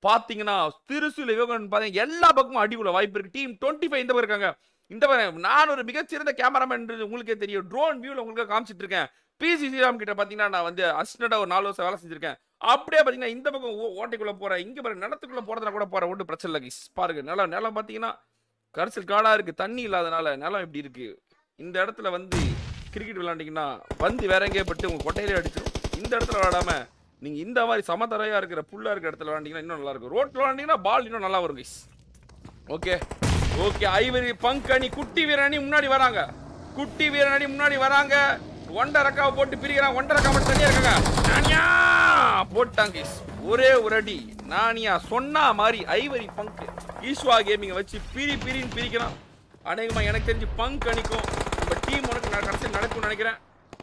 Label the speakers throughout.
Speaker 1: பாத்தீங்கன்னா திருசூல யோகன் பாத்தீங்கன்னா எல்லா பக்கமும் அடிக்குள்ள வாய்ப்பு இருக்கு டீம் டுவெண்ட்டி ஃபைவ் இந்த பக்கம் இருக்காங்க இந்த பக்கம் நான் ஒரு மிகச்சிறந்த கேமராமேன் உங்களுக்கே தெரியும் ட்ரோன் வியூல உங்களுக்கு காமிச்சிட்டு இருக்கேன் பிசி ஸ்ரீராம் கிட்ட பாத்தீங்கன்னா நான் வந்து அசிஸ்டண்டா ஒரு நாலு வருஷம் வேலை செஞ்சிருக்கேன் அப்படியே பாத்தீங்கன்னா இந்த பக்கம் ஓ- ஓட்டைக்குள்ள போறேன் இங்க பாருங்க நிலத்துக்குள்ள போறதுனா கூட போறேன் ஒன்றும் பிரச்சனை இல்லை guys. பாருங்க நிலம் நிலம் பாத்தீங்கன்னா கரிசல் காடா இருக்கு தண்ணி இல்லாதனால நிலம் இப்படி இருக்கு இந்த இடத்துல வந்து கிரிக்கெட் விளையாண்டீங்கன்னா பந்து வேற எங்கேயே பட்டு உங்க கொட்டையிலே அடிச்சிடும் இந்த இடத்துல விளையாடாம நீங்க இந்த மாதிரி சமதரையா இருக்கிற புல்லா இருக்கிற இடத்துல விளையாண்டீங்கன்னா இன்னும் நல்லா இருக்கும் ரோட்ல விளையாண்டீங்கன்னா பால் இன்னும் நல்லா வரும் கைஸ் ஓகே ஓகே ஐவரி பங்கனி குட்டி வீரனி முன்னாடி வராங்க குட்டி வீரனி முன்னாடி வராங்க ஒண்டை ரக்காவை போட்டு பிரிக்கிறான் ஒண்டை ரக்கா மட்டும் தனியா இருக்காங்க நானியா போட்டாங்க guys. ஒரே ஒரு அடி நானியா சொன்னா மாதிரி ஐவரி பங்க் ஈஸ்வா கேமிங்க வச்சு பிரி பிரின்னு பிரிக்கிறான் அநேகமா எனக்கு தெரிஞ்சு பங்க் அணிக்கும் நம்ம டீம் உனக்கு நான் கடைசியில் நடக்கும்னு நினைக்கிறேன்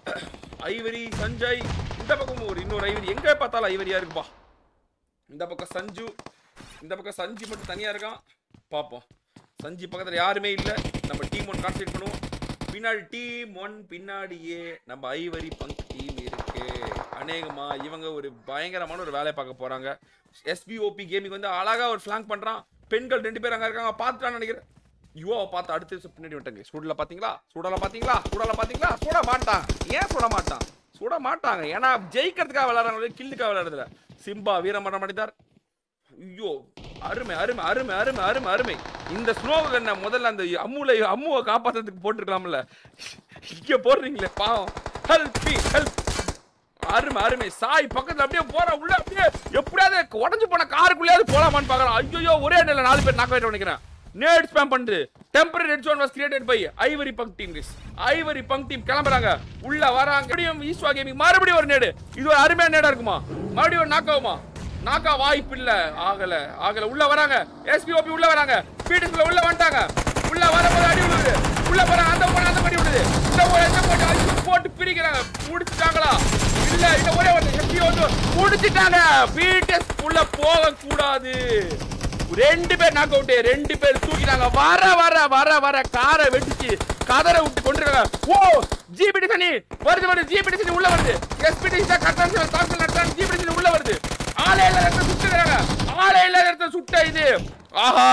Speaker 1: ஐவரி சஞ்சய் இந்த பக்கம் ஒரு இன்னொரு ஐவரி எங்க பார்த்தாலும் ஐவரியா இருக்குப்பா இந்த பக்கம் சஞ்சு இந்த பக்கம் சஞ்சு மட்டும் தனியா இருக்கான் பார்ப்போம் சஞ்சு பக்கத்துல யாருமே இல்ல நம்ம டீம் ஒன் கான்சென்ட்ரேட் பண்ணுவோம் பின்னாடி டீம் ஒன் பின்னாடியே நம்ம ஐவரி பங்க் டீம் இருக்கு அநேகமா இவங்க ஒரு பயங்கரமான ஒரு வேலையை பார்க்க போறாங்க எஸ்பிஓபி கேமிங் வந்து அழகா ஒரு ஃபிளாங்க் பண்றான் பெண்கள் ரெண்டு பேர் அங்க இருக்காங்க பார்த்துட்டான்னு நினைக்கிறேன் யுவாவை பார்த்து அடுத்த நிமிஷம் பின்னாடி விட்டாங்க சுடல பாத்தீங்களா சுடல பாத்தீங்களா சுடல பாத்தீங்களா சுட மாட்டான் ஏன் சுட மாட்டான் சுட மாட்டாங்க ஏன்னா ஜெயிக்கிறதுக்காக விளையாடுறாங்க கில்லுக்காக விளையாடுறதுல சிம்பா வீரமரணம் அடைந்தார் ஐயோ அருமை அருமை அருமை அருமை அருமை அருமை இந்த ஸ்னோவுக்கு என்ன முதல்ல அந்த அம்முல அம்முவை காப்பாத்துறதுக்கு போட்டிருக்கலாம்ல இங்க போடுறீங்களே பாவம் ஹெல்ப் மீ ஹெல்ப் அருமை அருமை சாய் பக்கத்துல அப்படியே போற உள்ள அப்படியே எப்படியாவது உடஞ்சு போன காருக்குள்ளேயாவது போலாமான்னு பாக்கலாம் ஐயோ ஒரே நேரில் நாலு பேர் நாக்க வைட்டு நினைக்கிறேன் நேட் ஸ்பேம் பண்ணுது temporary red zone was created by ivory bunk team guys ivory bunk team கிளம்புறாங்க உள்ள வராங்க மறுபடியும் ஈஸ்வா கேமிங் மறுபடியும் ஒரு நேடு இது ஒரு அருமையான நேடா இருக்குமா மறுபடியும் ஒரு நாக்காவுமா நாக்கா வாய்ப்பு இல்ல ஆகல ஆகல உள்ள வராங்க எஸ்பிஓபி உள்ள வராங்க பீடிஸ்ல உள்ள வந்துட்டாங்க உள்ள வரும்போது அடி விழுது உள்ள போறாங்க அந்த போன அந்த படி விழுது இந்த ஒரு இந்த போட்டு அடிச்சு போட்டு பிரிக்கிறாங்க முடிச்சிட்டாங்களா இல்ல இந்த ஒரே ஒரு எஸ்பி வந்து முடிச்சிட்டாங்க பீடிஎஸ் உள்ள போக கூடாது ரெண்டு பேர் நாக் அவுட் ரெண்டு பேர் தூக்கிட்டாங்க வர வர வர வர காரை வெடிச்சு கதரை விட்டு கொண்டிருக்காங்க ஓ ஜிபிடி சனி வருது வருது ஜிபிடி சனி உள்ள வருது எஸ்பிடி கட்டான தாக்கல் நடத்தாங்க ஜிபிடி சனி உள்ள வருது ஆளே இல்லாத இடத்துல சுட்டுறாங்க ஆளே இல்லாத இடத்துல சுட்ட இது ஆஹா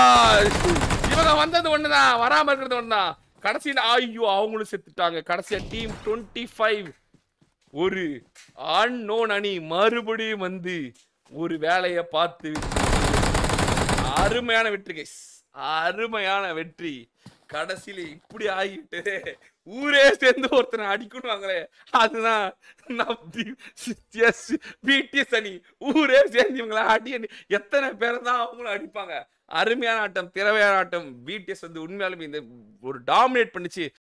Speaker 1: இவங்க வந்தது ஒண்ணுதான் வராம இருக்கிறது ஒண்ணுதான் கடைசியில் ஐயோ அவங்களும் செத்துட்டாங்க கடைசியா டீம் டுவெண்ட்டி ஃபைவ் ஒரு அன்னோன் அணி மறுபடியும் வந்து ஒரு வேலையை பார்த்து அருமையான வெற்றி கைஸ் அருமையான வெற்றி கடைசியில இப்படி ஆகிட்டு ஊரே சேர்ந்து ஒருத்தனை அடிக்கணுவாங்களே அதுதான் பிடிஎஸ் அணி ஊரே சேர்ந்து இவங்கள அடி அடி எத்தனை பேரை தான் அவங்களும் அடிப்பாங்க அருமையான ஆட்டம் திறமையான ஆட்டம் பிடிஎஸ் வந்து உண்மையாலுமே இந்த ஒரு டாமினேட் பண்ணுச்சு